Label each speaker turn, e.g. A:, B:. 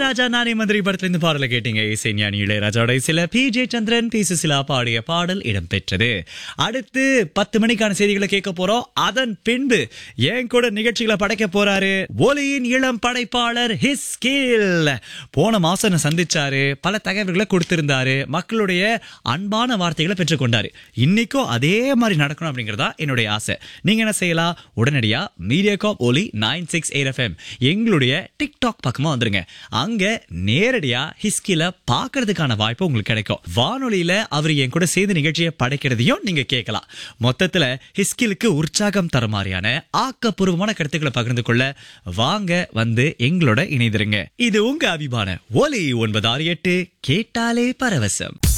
A: ராஜா நானே மந்திரி படத்துல இருந்து பாடலை கேட்டீங்க இசை ஞானி இளையராஜாவோட சில பி ஜே சந்திரன் பி சுசிலா பாடிய பாடல் இடம்பெற்றது அடுத்து பத்து மணிக்கான செய்திகளை கேட்க போறோம் அதன் பின்பு என் கூட நிகழ்ச்சிகளை படைக்க போறாரு ஒலியின் இளம் படைப்பாளர் ஹிஸ் ஸ்கில் போன மாசம் என்ன சந்திச்சாரு பல தகவல்களை கொடுத்திருந்தாரு மக்களுடைய அன்பான வார்த்தைகளை பெற்றுக்கொண்டாரு இன்னைக்கும் அதே மாதிரி நடக்கணும் அப்படிங்கறதா என்னுடைய ஆசை நீங்க என்ன செய்யலாம் உடனடியா மீடியா காப் ஒலி நைன் சிக்ஸ் எயிட் எஃப்எம் எங்களுடைய டிக்டாக் பக்கமா வந்துருங்க அங்க நேரடியா ஹிஸ்கில பாக்குறதுக்கான வாய்ப்பு உங்களுக்கு கிடைக்கும் வானொலியில அவர் என் கூட சேர்ந்து நிகழ்ச்சியை படைக்கிறதையும் நீங்க கேட்கலாம் மொத்தத்துல ஹிஸ்கிலுக்கு உற்சாகம் தர மாதிரியான ஆக்கப்பூர்வமான கருத்துக்களை பகிர்ந்து கொள்ள வாங்க வந்து எங்களோட இணைந்திருங்க இது உங்க அபிமான ஒலி ஒன்பது ஆறு எட்டு கேட்டாலே பரவசம்